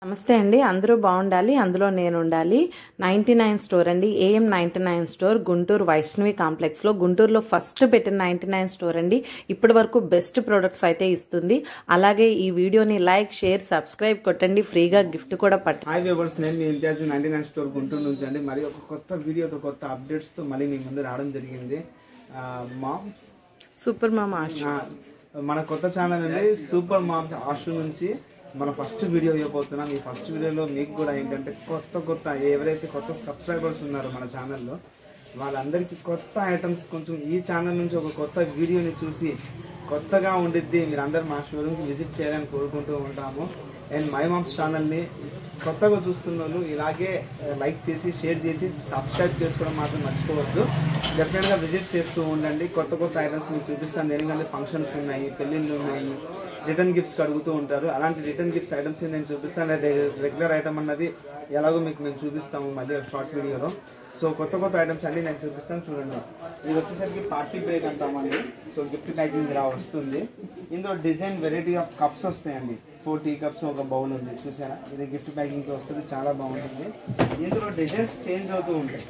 నమస్తే అండి అందరూ బాగుండాలి అందులో నేను ఉండాలి నైన్టీ నైన్ స్టోర్ అండి AM ninety nine store Guntur Vaishnavi complex లో గుంటూరులో ఫస్ట్ పెట్టిన నైన్టీ నైన్ స్టోర్ అండి ఇప్పటి వరకు బెస్ట్ ప్రొడక్ట్స్ అయితే ఇస్తుంది అలాగే ఈ వీడియోని లైక్ షేర్ సబ్స్క్రైబ్ కొట్టండి ఫ్రీగా గిఫ్ట్ కూడా పట్ట హాయ్ వ్యూవర్స్ నేను మీ Imtiaz ninety nine store Guntur నుంచి అండి మరి ఒక కొత్త వీడియోతో కొత్త అప్డేట్స్తో మళ్ళీ మీ ముందు రావడం జరిగింది ఆ, మామ్ సూపర్ మామ ఆశ ఆ, మన కొత్త ఛానల్ అండి సూపర్ మామ్ ఆషు నుంచి మన ఫస్ట్ వీడియో ఇవ్వబోతున్నాం ఈ ఫస్ట్ వీడియోలో మీకు కూడా ఏంటంటే కొత్త కొత్త ఎవరైతే కొత్త సబ్స్క్రైబర్స్ ఉన్నారో మన ఛానల్లో వాళ్ళందరికీ కొత్త ఐటమ్స్ కొంచెం ఈ ఛానల్ నుంచి ఒక కొత్త వీడియోని చూసి కొత్తగా ఉండిద్ది మీరు అందరు మా షోరూమ్కి విజిట్ చేయాలని కోరుకుంటూ ఉంటాము అండ్ మై మామ్స్ ఛానల్ని కొత్తగా చూస్తున్న వాళ్ళు ఇలాగే లైక్ చేసి షేర్ చేసి సబ్స్క్రైబ్ చేసుకోవడం మాత్రం మర్చిపోవద్దు డెఫినెట్గా విజిట్ చేస్తూ ఉండండి కొత్త కొత్త ఐటమ్స్ మీకు చూపిస్తాను ఎందుకంటే ఫంక్షన్స్ ఉన్నాయి పెళ్ళిళ్ళు ఉన్నాయి రిటర్న్ గిఫ్ట్స్ అడుగుతూ ఉంటారు అలాంటి రిటర్న్ గిఫ్ట్స్ ఐటమ్స్ నేను చూపిస్తాను రెగ్యులర్ ఐటమ్ అన్నది ఎలాగో మీకు మేము చూపిస్తాము మళ్ళీ షార్ట్ వీడియోలో సో కొత్త కొత్త ఐటమ్స్ అన్ని నేను చూపిస్తాను చూడండి ఇది వచ్చేసరికి పార్టీ బ్రేక్ అంటామండి సో గిఫ్ట్ ప్యాకింగ్ ఇలా వస్తుంది ఇందులో డిజైన్ వెరైటీ ఆఫ్ కప్స్ వస్తాయండి ఫోర్ టీ కప్స్ ఒక బౌల్ ఉంది చూసారా ఇది గిఫ్ట్ ప్యాకింగ్కి వస్తుంది చాలా బాగుంటుంది ఇందులో డిజైన్స్ చేంజ్ అవుతూ ఉంటాయి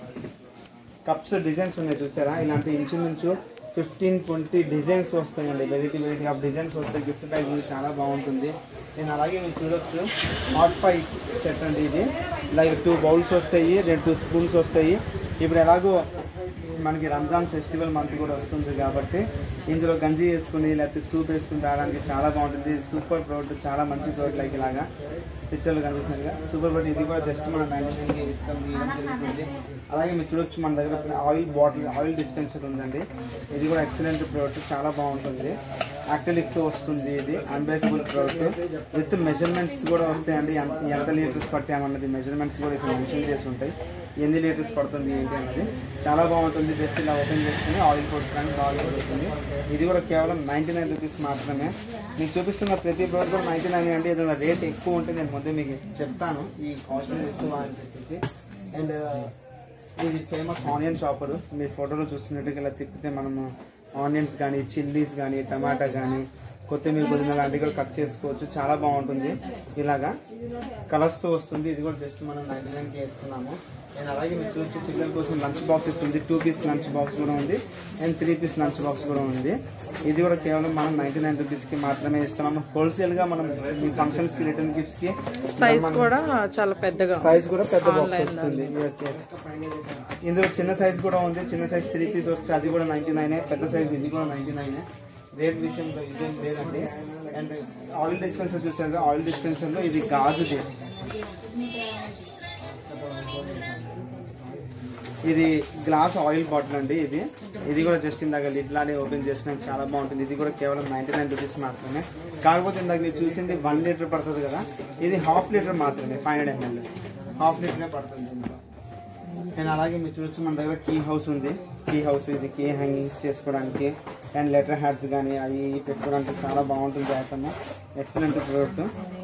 కప్స్ డిజైన్స్ ఉన్నాయి చూసారా ఇలాంటి ఇంచుమించు ఫిఫ్టీన్ ట్వంటీ డిజైన్స్ వస్తాయండి వెరైటీ వెరైటీ ఆఫ్ డిజైన్స్ వస్తాయి గిఫ్ట్ ప్యాకింగ్ చాలా బాగుంటుంది నేను అలాగే మీరు చూడొచ్చు హాట్ పై సెట్ అండి ఇది లైక్ టూ బౌల్స్ వస్తాయి రెండు టూ స్పూన్స్ వస్తాయి ఇప్పుడు ఎలాగో మనకి రంజాన్ ఫెస్టివల్ మంత్ కూడా వస్తుంది కాబట్టి ఇందులో గంజి వేసుకుని లేకపోతే సూప్ వేసుకుని తాగడానికి చాలా బాగుంటుంది సూపర్ ప్రోడక్ట్ చాలా మంచి ప్రోడక్ట్ లైక్ ఇలాగా పిక్చర్లు కనిపిస్తున్నాయిగా సూపర్ ప్రోడక్ట్ ఇది కూడా జస్ట్ మన నైన్టీ ఇస్తాం ఇవ్వడం జరుగుతుంది అలాగే మీరు చూడొచ్చు మన దగ్గర ఆయిల్ బాటిల్ ఆయిల్ డిస్పెన్సర్ ఉందండి ఇది కూడా ఎక్సలెంట్ ప్రోడక్ట్ చాలా బాగుంటుంది యాక్టలిక్తో వస్తుంది ఇది అన్బ్రేసబుల్ ప్రోడక్ట్ విత్ మెజర్మెంట్స్ కూడా వస్తాయండి ఎంత ఎంత లీటర్స్ పట్టామన్నది మెజర్మెంట్స్ కూడా ఇక్కడ మెన్షన్ చేసి ఉంటాయి ఎన్ని లీటర్స్ పడుతుంది ఏంటి అన్నది చాలా బాగుంటుంది జస్ట్ ఇలా ఓపెన్ చేసుకుని ఆయిల్ పోసుకోవడానికి బాగా దొరుకుతుంది ఇది కూడా కేవలం నైంటీ నైన్ రూపీస్ మాత్రమే మీకు చూపిస్తున్న ప్రతి ప్రోడక్ట్ కూడా నైంటీ నైన్ అంటే ఏదైనా రేట్ ఎక్కువ ఉంటే నేను ముందే మీకు చెప్తాను ఈ కాస్ట్ ఇస్తూ అని చెప్పేసి అండ్ ఇది ఫేమస్ ఆనియన్ చాపర్ మీరు ఫోటోలో చూస్తున్నట్టుగా ఇలా తిప్పితే మనము ఆనియన్స్ కానీ చిల్లీస్ కానీ టమాటా కానీ కొత్తిమీర పుదీనా లాంటివి కూడా కట్ చేసుకోవచ్చు చాలా బాగుంటుంది ఇలాగా కలర్స్తో వస్తుంది ఇది కూడా జస్ట్ మనం నైన్టీ నైన్కి వేస్తున్నాము అండ్ అలాగే మీరు చూడొచ్చు పిల్లల కోసం లంచ్ బాక్స్ ఇస్తుంది టూ పీస్ లంచ్ బాక్స్ కూడా ఉంది and three piece lunch box కూడా ఉంది ఇది కూడా కేవలం మనం నైన్టీ నైన్ రూపీస్కి మాత్రమే ఇస్తున్నాము హోల్సేల్గా మనం ఈ ఫంక్షన్స్కి రిటర్న్ గిఫ్ట్స్కి సైజ్ కూడా చాలా పెద్దగా సైజ్ కూడా పెద్ద బాక్స్ వస్తుంది Yes, yes. ఇందులో చిన్న సైజ్ కూడా ఉంది చిన్న సైజ్ త్రీ పీస్ వస్తే అది కూడా నైన్టీ నైన్ పెద్ద సైజ్ ఇది కూడా నైన్టీ నైన్ రేట్ విషయంలో ఇదేం లేదండి అండ్ ఆయిల్ డిస్పెన్సర్ చూసారు ఆయిల్ డిస్పెన్సర్లో ఇది గాజుది ఇది గ్లాస్ ఆయిల్ బాటిల్ అండి ఇది ఇది కూడా జస్ట్ ఇందాక లిడ్ లానే ఓపెన్ చేసినాక చాలా బాగుంటుంది ఇది కూడా కేవలం నైంటీ నైన్ రూపీస్ మాత్రమే కాకపోతే ఇందాక మీరు చూసింది వన్ లీటర్ పడుతుంది కదా ఇది హాఫ్ లీటర్ మాత్రమే ఫైవ్ హండ్రెడ్ ఎంఎల్ హాఫ్ లీటరే పడుతుంది ఇందులో నేను అలాగే మీరు చూడొచ్చు మన దగ్గర కీ హౌస్ ఉంది కీ హౌస్ ఇది కీ హ్యాంగింగ్స్ చేసుకోవడానికి అండ్ లెటర్ హ్యాడ్స్ కానీ అవి ఇవి పెట్టుకోవడానికి చాలా బాగుంటుంది ఐటమ్ ఎక్సలెంట్ ప్రోడక్ట్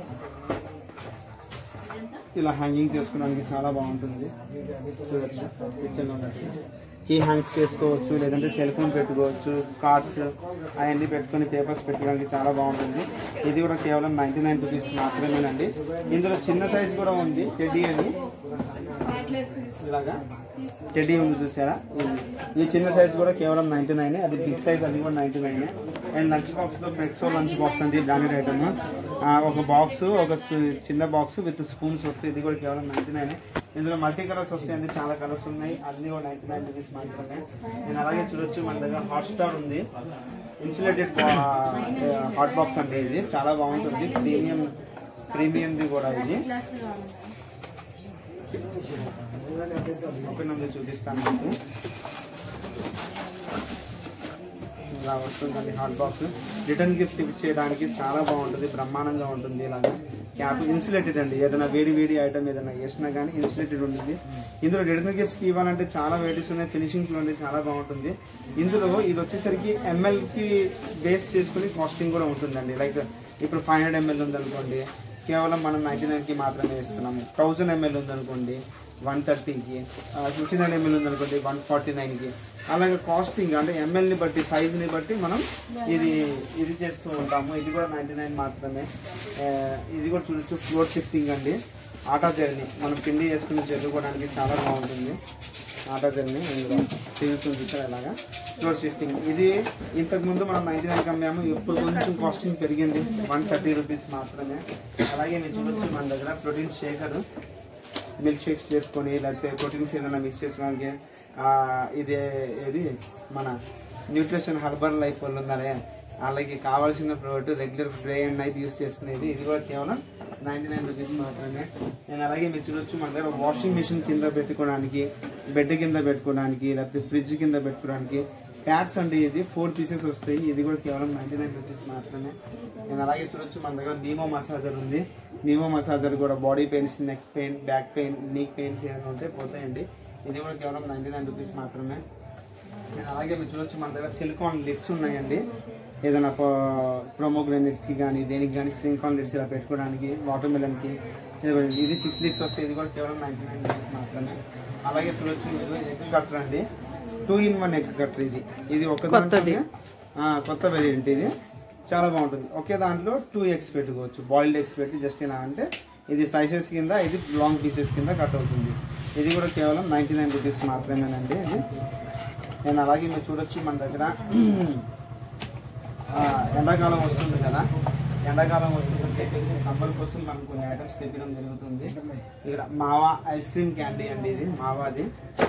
ఇలా హ్యాంగింగ్ చేసుకోవడానికి చాలా బాగుంటుంది చూడొచ్చు కిచెన్లో ఉన్నట్టు కీ హ్యాంగ్స్ చేసుకోవచ్చు లేదంటే సెల్ ఫోన్ పెట్టుకోవచ్చు కార్డ్స్ అవన్నీ పెట్టుకొని పేపర్స్ పెట్టుకోవడానికి చాలా బాగుంటుంది ఇది కూడా కేవలం నైంటీ నైన్ రూపీస్ మాత్రమేనండి ఇందులో చిన్న సైజ్ కూడా ఉంది టెడ్డీ అని ఇలాగా టెడ్డీ ఉంది చూసారా ఇది. ఈ చిన్న సైజ్ కూడా కేవలం నైంటీ నైన్ అది బిగ్ సైజ్ అది కూడా ninety nine and lunch box లో ఫ్రెక్సో లంచ్ బాక్స్ అంటే బ్రాండెడ్ ఐటమ్ ఒక బాక్స్ ఒక సు- చిన్న బాక్స్ విత్ స్పూన్స్ వస్తాయి ఇది కూడా కేవలం నైంటీ నైన్ ఇందులో మల్టీ కలర్స్ వస్తాయండి చాలా కలర్స్ ఉన్నాయి అన్ని కూడా నైంటీ నైన్ రూపీస్ మాత్రమే నేను అలాగే చూడొచ్చు మన దగ్గర హాట్ స్టార్ ఉంది ఇన్సులేటెడ్ హాట్ బాక్స్ అండి ఇది చాలా బాగుంటుంది ప్రీమియం ప్రీమియంది కూడా ఇది ఓపెన్ ఉంది చూపిస్తాను మీకు ఇలా వస్తుందండి హాట్ బాక్స్ రిటర్న్ గిఫ్ట్స్ ఇచ్చేయడానికి చాలా బాగుంటుంది బ్రహ్మాండంగా ఉంటుంది ఇలాగా క్యాప్ ఇన్సులేటెడ్ అండి ఏదైనా వేడి వేడి ఐటమ్ ఏదైనా వేసినా కానీ ఇన్సులేటెడ్ ఉంటుంది ఇందులో రిటర్న్ గిఫ్ట్స్కి ఇవ్వాలంటే చాలా వెరైటీస్ ఉన్నాయి ఫినిషింగ్ చూడండి చాలా బాగుంటుంది ఇందులో ఇది వచ్చేసరికి ఎంఎల్కి బేస్ చేసుకుని కాస్టింగ్ కూడా ఉంటుందండి లైక్ ఇప్పుడు ఫైవ్ హండ్రెడ్ ఎంఎల్ ఉందనుకోండి కేవలం మనం నైంటీ నైన్కి మాత్రమే ఇస్తున్నాము థౌజండ్ ఎంఎల్ ఉందనుకోండి వన్ థర్టీకి ఫిఫ్టీ నైన్ ఎంఎల్ ఉందనుకోండి వన్ ఫార్టీ నైన్కి అలాగే కాస్టింగ్ అంటే ఎంఎల్ని బట్టి సైజుని బట్టి మనం ఇది ఇది చేస్తూ ఉంటాము ఇది కూడా నైంటీ నైన్ మాత్రమే ఆ, ఇది కూడా చూడొచ్చు ఫ్లోర్ షిఫ్టింగ్ అండి ఆటా జర్నీ మనం పిండి చేసుకుని చదువుకోవడానికి చాలా బాగుంటుంది ఆటా జర్నీ ఇందులో తిరుగుతుంది చూసారు అలాగా ఫ్లోర్ షిఫ్టింగ్ ఇది ఇంతకు ముందు మనం నైంటీ నైన్ అమ్మాము ఇప్పుడు కొంచెం కాస్టింగ్ పెరిగింది వన్ థర్టీ రూపీస్ మాత్రమే అలాగే మీరు చూడొచ్చు మన దగ్గర ప్రోటీన్ షేకర్ మిల్క్ షేక్స్ చేసుకొని లేకపోతే ప్రోటీన్స్ ఏదైనా మిక్స్ చేసుకోవడానికి ఆ, ఇది ఇది మన న్యూట్రిషన్ హర్బల్ లైఫ్ వాళ్ళు ఉన్నారే వాళ్ళకి కావాల్సిన product regular day and night use చేసుకునేది ఇది కూడా కేవలం నైంటీ నైన్ రూపీస్ మాత్రమే నేను అలాగే మీరు చూడొచ్చు మన దగ్గర వాషింగ్ మిషన్ కింద పెట్టుకోవడానికి బెడ్ కింద పెట్టుకోవడానికి లేకపోతే ఫ్రిడ్జ్ కింద పెట్టుకోవడానికి ప్యాడ్స్ అంటే ఇది ఫోర్ పీసెస్ వస్తాయి ఇది కూడా కేవలం నైంటీ నైన్ రూపీస్ మాత్రమే నేను అలాగే చూడొచ్చు మన దగ్గర నీమో మసాజర్ ఉంది నీమో మసాజర్ కూడా body pains neck pain back pain knee pains ఏమైనా ఉంటే పోతాయండి ఇది కూడా కేవలం నైంటీ నైన్ రూపీస్ మాత్రమే నేను అలాగే మీరు చూడొచ్చు మన దగ్గర సిలికాన్ లిడ్స్ ఉన్నాయండి ఏదైనా ప్రోమోగ్రానైట్స్కి కానీ దేనికి కానీ సిలికాన్ లిడ్స్ ఇలా పెట్టుకోవడానికి వాటర్ మెలన్కి ఇది సిక్స్ లిడ్స్ వస్తే ఇది కూడా కేవలం నైంటీ నైన్ రూపీస్ మాత్రమే అలాగే చూడొచ్చు మీరు ఎగ్ కట్టర్ అండి two in one egg cutter ఇది ఇది ఒక కొత్తది. దాంట్లోనే, ఆ, కొత్త వేరియంట్ ఇది చాలా బాగుంటుంది ఒకే దాంట్లో టూ ఎగ్స్ పెట్టుకోవచ్చు బాయిల్డ్ ఎగ్స్ పెట్టి జస్ట్ ఇలా అంటే ఇది సైజెస్ కింద ఇది లాంగ్ పీసెస్ కింద కట్ అవుతుంది ఇది కూడా కేవలం నైంటీ నైన్ రూపీస్ మాత్రమేనండి ఇది నేను అలాగే మీరు చూడొచ్చు మన దగ్గర ఆ, ఎండాకాలం వస్తుంది కదా ఎండాకాలం వస్తుందని చెప్పేసి సమ్మర్ కోసం మనం కొన్ని ఐటమ్స్ తెప్పడం జరుగుతుంది ఇక్కడ మావా ఐస్ క్రీమ్ క్యాండీ అండి ఇది మావాది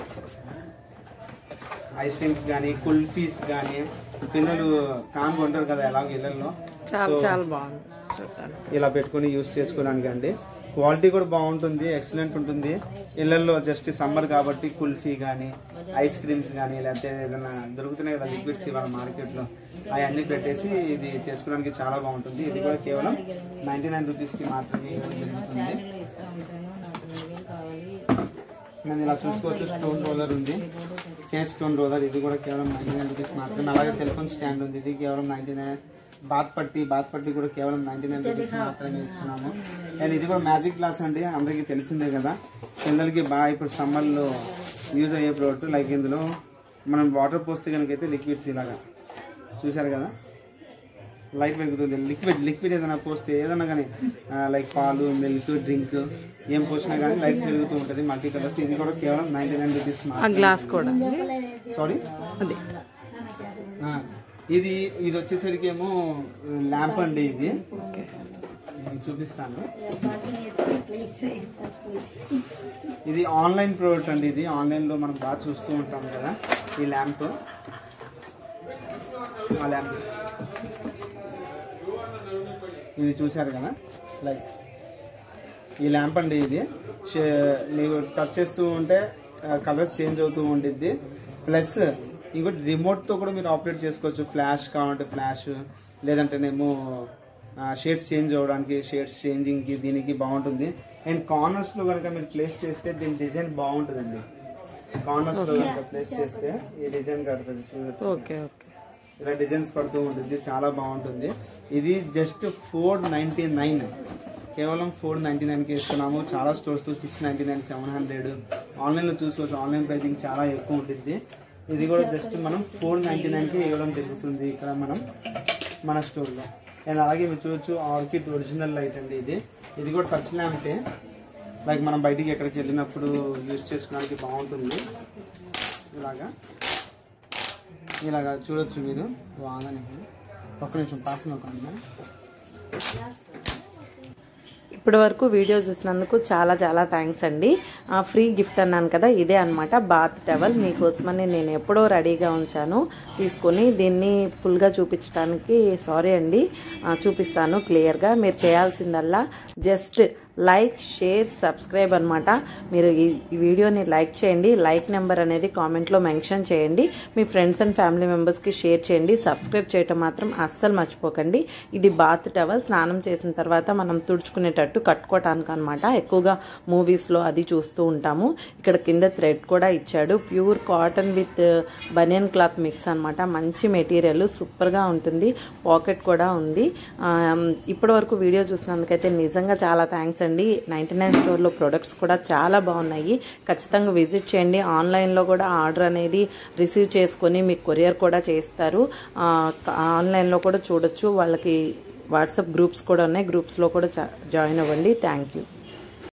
ఐస్ క్రీమ్స్ కానీ కుల్ఫీస్ కానీ పిల్లలు కాంగ్ ఉంటారు కదా ఎలాగో ఇళ్ళల్లో చాలా చాలా బాగుంది చూడటానికి ఇలా పెట్టుకొని యూస్ చేసుకోవడానికి అండి క్వాలిటీ కూడా బాగుంటుంది ఎక్సలెంట్ ఉంటుంది ఇళ్ళల్లో జస్ట్ సమ్మర్ కాబట్టి కుల్ఫీ కానీ ఐస్ క్రీమ్స్ కానీ లేకపోతే ఏదైనా దొరుకుతున్నాయి కదా లిక్విడ్స్ ఇవాళ మార్కెట్లో అవన్నీ పెట్టేసి ఇది చేసుకోవడానికి చాలా బాగుంటుంది ఇది కూడా కేవలం నైంటీ నైన్ రూపీస్కి మాత్రమే ఇవ్వడం జరుగుతుంది ఇస్తా ఉంటాను నాకు మూవీలు కావాలి నేను ఇలా చూసుకోవచ్చు స్టోన్ రోలర్ ఉంది కేస్ స్టోన్ రోలర్ ఇది కూడా కేవలం నైన్టీ నైన్ రూపీస్ మాత్రమే అలాగే సెల్ ఫోన్ స్టాండ్ ఉంది ఇది కేవలం నైన్టీ నైన్ బాత్ పట్టి బాత్ పట్టి కూడా కేవలం నైన్టీ నైన్ రూపీస్ మాత్రమే ఇస్తున్నాము అండ్ ఇది కూడా మ్యాజిక్ గ్లాస్ అండి అందరికీ తెలిసిందే కదా పిల్లలకి బాగా ఇప్పుడు సమ్మర్లో యూజ్ అయ్యే ప్రోడక్ట్ లైక్ ఇందులో మనం వాటర్ పోస్తే కనుక అయితే లిక్విడ్స్ ఇలాగా చూశారు కదా లైట్ వెలుగుతుంది లిక్విడ్ లిక్విడ్ ఏదైనా పోస్తే ఏదైనా కానీ లైక్ పాలు మిల్క్ డ్రింక్ ఏం పోసినా కానీ లైట్స్ వెలుగుతూ ఉంటుంది మల్టీ కలర్స్ ఇది కూడా కేవలం నైంటీ నైన్ రూపీస్ ఆ గ్లాస్ కూడా సారీ అది ఇది ఇది వచ్చేసరికి ఏమో ల్యాంప్ అండి ఇది ఓకే నేను చూపిస్తాను ఇది ఆన్లైన్ ప్రోడక్ట్ అండి ఇది ఆన్లైన్లో మనం బాగా చూస్తూ ఉంటాం కదా ఈ ల్యాంప్ ఆ ల్యాంప్ ఇది చూశారు కదా లైక్ ఈ ల్యాంప్ అండి ఇది షే- మీకు టచ్ చేస్తూ ఉంటే కలర్స్ చేంజ్ అవుతూ ఉండిద్ది ప్లస్ ఇంకోటి రిమోట్తో కూడా మీరు ఆపరేట్ చేసుకోవచ్చు ఫ్లాష్ కావాలంటే ఫ్లాష్ లేదంటేనేమో షేడ్స్ చేంజ్ అవ్వడానికి షేడ్స్ చేంజింగ్కి దీనికి బాగుంటుంది అండ్ కార్నర్స్లో కనుక మీరు ప్లేస్ చేస్తే దీని డిజైన్ బాగుంటుందండి కార్నర్స్లో కనుక ప్లేస్ చేస్తే ఈ డిజైన్ కడుతుంది చూడొచ్చు ఓకే ఓకే ఇలా డిజైన్స్ పడుతూ ఉంటుంది చాలా బాగుంటుంది ఇది జస్ట్ ఫోర్ నైంటీ నైన్ కేవలం ఫోర్ నైంటీ నైన్కి ఇస్తున్నాము చాలా stores six ninety nine seven hundred ఆన్లైన్లో చూసుకోవచ్చు ఆన్లైన్ ప్రైసింగ్ చాలా ఎక్కువ ఉంటుంది ఇది కూడా జస్ట్ మనం ఫోర్ నైంటీ నైన్కి ఇవ్వడం జరుగుతుంది ఇక్కడ మనం మన స్టోర్లో అండ్ అలాగే మీరు చూడొచ్చు ఆర్కిడ్ ఒరిజినల్ లైట్ అండి ఇది ఇది కూడా టచ్ ల్యాంపే లైక్ మనం బయటికి ఎక్కడికి వెళ్ళినప్పుడు యూజ్ చేసుకోవడానికి బాగుంటుంది ఇలాగా ఇలాగా చూడొచ్చు మీరు బాగానే ఒక్క నిమిషం పాస్ నొక్కండి ఇప్పటి వరకు వీడియో చూసినందుకు చాలా చాలా థ్యాంక్స్ అండి ఆ, ఫ్రీ గిఫ్ట్ అన్నాను కదా ఇదే అన్నమాట బాత్ టవల్ మీకోసమని నేను ఎప్పుడో రెడీగా ఉంచాను తీసుకొని దీన్ని ఫుల్గా చూపించడానికి సారీ అండి ఆ, చూపిస్తాను క్లియర్గా మీరు చేయాల్సిందల్లా జస్ట్ లైక్ షేర్ సబ్స్క్రైబ్ అనమాట మీరు ఈ ఈ వీడియోని లైక్ చేయండి లైక్ నెంబర్ అనేది కామెంట్లో మెన్షన్ చేయండి మీ ఫ్రెండ్స్ అండ్ ఫ్యామిలీ మెంబర్స్కి షేర్ చేయండి సబ్స్క్రైబ్ చేయటం మాత్రం అస్సలు మర్చిపోకండి ఇది బాత్ టవల్ స్నానం చేసిన తర్వాత మనం తుడుచుకునేటట్టు కట్టుకోవటానికి అనమాట ఎక్కువగా మూవీస్లో అది చూస్తూ ఉంటాము ఇక్కడ కింద థ్రెడ్ కూడా ఇచ్చాడు pure cotton with banian cloth mix అనమాట మంచి మెటీరియల్ సూపర్గా ఉంటుంది పాకెట్ కూడా ఉంది ఆ, ఇప్పటి వరకు వీడియో చూసినందుకైతే నిజంగా చాలా థ్యాంక్స్ అండి నైంటీ నైన్ స్టోర్లో ప్రొడక్ట్స్ కూడా చాలా బాగున్నాయి ఖచ్చితంగా విజిట్ చేయండి ఆన్లైన్లో కూడా ఆర్డర్ అనేది రిసీవ్ చేసుకొని మీకు కొరియర్ కూడా చేస్తారు ఆ, ఆన్లైన్లో కూడా చూడొచ్చు వాళ్ళకి వాట్సాప్ గ్రూప్స్ కూడా ఉన్నాయి గ్రూప్స్లో కూడా జా- జాయిన్ అవ్వండి థ్యాంక్ యూ